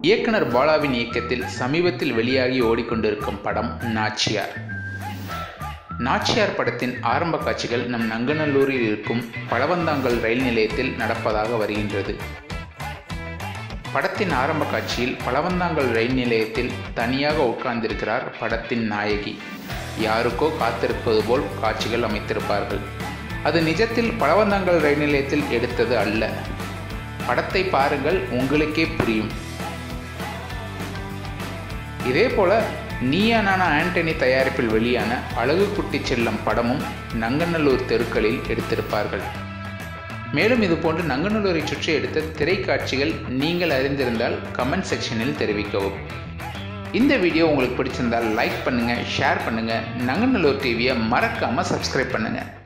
இயக்குனர் பாலாவின் இயக்கத்தில் சமீபத்தில் வெளியாகி ஓடிக்கொண்டிருக்கும் படம் நாச்சியார் நாச்சியார் படத்தின் ஆரம்ப காட்சிகள் நம் நங்கநல்லூரில் இருக்கும் பழவந்தாங்கல் ரயில் நிலையத்தில் நடப்பதாக வருகின்றது படத்தின் ஆரம்ப காட்சியில் பழவந்தாங்கல் ரயில் நிலையத்தில் தனியாக உட்கார்ந்திருக்கிறார் படத்தின் நாயகி யாருக்கோ காத்திருப்பது போல் காட்சிகள் அமைத்திருப்பார்கள் அது நிஜத்தில் பழவந்தாங்கல் ரயில் நிலையத்தில் எடுத்தது அல்ல படத்தை பாருங்கள் உங்களுக்கே புரியும் இதே போல நீயா நானா ஆண்டனி தயாரிப்பில் வெளியான அழகு குட்டி செல்லம் படமும் நங்கநல்லூர் தெருக்களில் எடுத்திருப்பார்கள் மேலும் இதுபோன்று நங்கநல்லூரை சுற்றி எடுத்த திரைக்காட்சிகள் நீங்கள் அறிந்திருந்தால் கமெண்ட் செக்ஷனில் தெரிவிக்கவும் இந்த வீடியோ உங்களுக்கு பிடிச்சிருந்தால் லைக் பண்ணுங்கள் ஷேர் பண்ணுங்கள் நங்கநல்லூர் டிவியை மறக்காமல் சப்ஸ்கிரைப் பண்ணுங்கள்